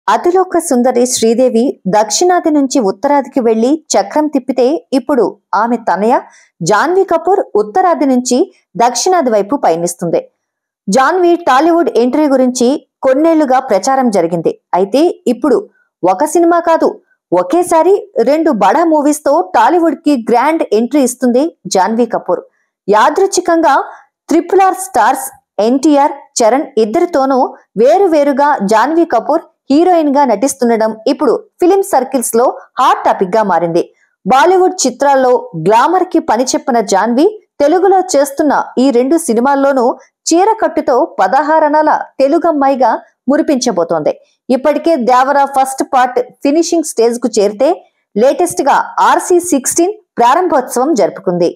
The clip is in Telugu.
అతిలోక సుందరి శ్రీదేవి దక్షిణాది నుంచి ఉత్తరాదికి వెళ్లి చక్రం తిప్పితే ఇప్పుడు ఆమె తనయ జాన్వీ కపూర్ ఉత్తరాది నుంచి దక్షిణాది వైపు పయనిస్తుంది జాన్వీ టాలీవుడ్ ఎంట్రీ గురించి కొన్నేళ్లుగా ప్రచారం జరిగింది అయితే ఇప్పుడు ఒక సినిమా కాదు ఒకేసారి రెండు బడా మూవీస్ తో టాలీవుడ్ కి గ్రాండ్ ఎంట్రీ ఇస్తుంది జాన్వీ కపూర్ యాదృచ్ఛికంగా triple R stars NTR Charan ఇద్దరితోనూ వేరు వేరుగా జాన్వీ కపూర్ హీరోయిన్ గా నటిస్తుండడం ఇప్పుడు ఫిలిం సర్కిల్స్ లో హాట్ టాపిక్ గా మారింది బాలీవుడ్ చిత్రాల్లో గ్లామర్ కి పని చెప్పిన జాన్వీ తెలుగులో చేస్తున్న ఈ రెండు సినిమాల్లోనూ చీరకట్టుతో పదహారణాల తెలుగమ్మాయిగా మురిపించబోతోంది ఇప్పటికే Devara first part finishing stage కు చేరితే లేటెస్ట్ గా ఆర్సీ సిక్స్టీన్ ప్రారంభోత్సవం జరుపుకుంది